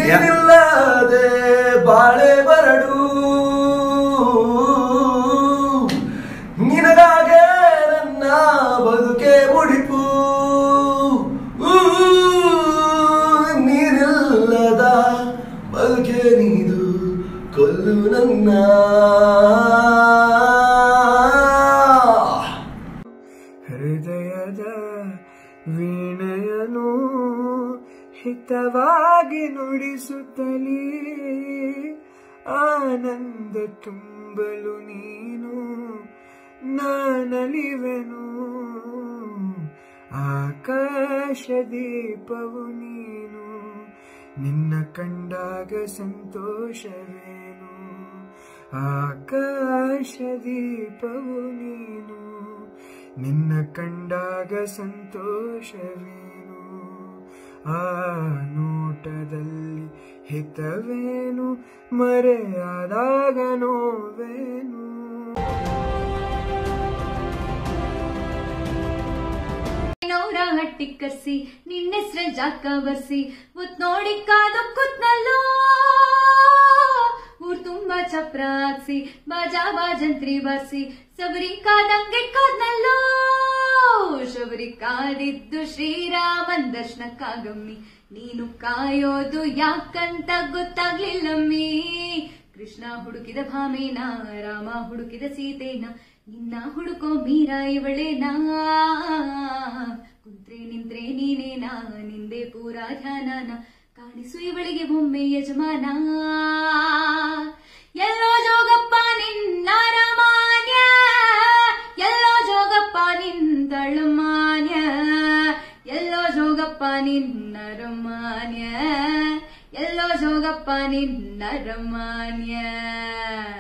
ಇಲ್ಲದೆ ಬಾಳೆ ಬರಡು ನಿನಗಾಗೆ ನನ್ನ ಬದುಕೆ ಮುಡಿಪು ಊ, ನೀನಿಲ್ಲದ ಬದುಕೆ ನೀದು ಕೊಲ್ಲು ನನ್ನ ಹೃದಯದ ವೀಣೆಯನು ಹಿತವಾಗಿ ನುಡಿಸುತ್ತಲೇ ಆನಂದ ತುಂಬಲು ನೀನು ನಾನಲಿವೆನು ಆಕಾಶ ದೀಪವು ನೀನು ನಿನ್ನ ಕಂಡಾಗ ಸಂತೋಷವೇನು ಆಕಾಶ ದೀಪವು ನೀನು ನಿನ್ನ ಕಂಡಾಗ ಸಂತೋಷವೇನು ಆ ನೋಟದಲ್ಲಿ ಹಿತವೇನು ಮರೆಯಾದಾಗ ನೋವೇನು ನೌರ ಹಟ್ಟಿ ಕರ್ಸಿ ನಿನ್ನೆಸ್ರ ಜಾಕ ಬರ್ಸಿ ಮುತ್ ನೋಡಿ ಕಾದು ಕುತ್ನಲ್ಲೋ ಊರ್ ತುಂಬಾ ಚಪ್ರ ಹಾಕ್ಸಿ ಬಾಜಾ ಬಾಜಂತ್ರಿ ಬಾರ್ಸಿ ಸಬರಿ ಕಾದಂಗೆ ಕಾದ್ನಲ್ಲೋ ಶಬರಿ ಕಾದಿದ್ದು ಶ್ರೀರಾಮನ್ ದರ್ಶನಕ್ಕಾಗಮ್ಮಿ ನೀನು ಕಾಯೋದು ಯಾಕಂತ ಗೊತ್ತಾಗ್ಲಿಲ್ಲಮ್ಮಿ ಕೃಷ್ಣ ಹುಡುಕಿದ ಭಾಮೇನ ರಾಮ ಹುಡುಕಿದ ಸೀತೆನ ನಿನ್ನ ಹುಡುಕೋ ಮೀರ ಇವಳೇನಾ ಕುಂತ್ರೆ ನಿಂತ್ರೆ ನೀನೇನಾ ನಿಂದೆ ಪೂರಾ ಧ್ಯಾನನ ಕಾಣಿಸು ಇವಳಿಗೆ ಒಮ್ಮೆ ಯಜಮಾನ ಎಲ್ಲೋ ಜೋಗಪ್ಪ ನಿನ್ನ ರಮಾನ್ಯ ಎಲ್ಲೋ ಜೋಗಪ್ಪ ನಿಂದಳಮಾನ್ಯ ಎಲ್ಲೋ ಜೋಗಪ್ಪ ನಿನ್ನ ರಮಾನ್ಯ ಎಲ್ಲೋ ಜೋಗಪ್ಪ ನಿನ್ನ ರಮಾನ್ಯ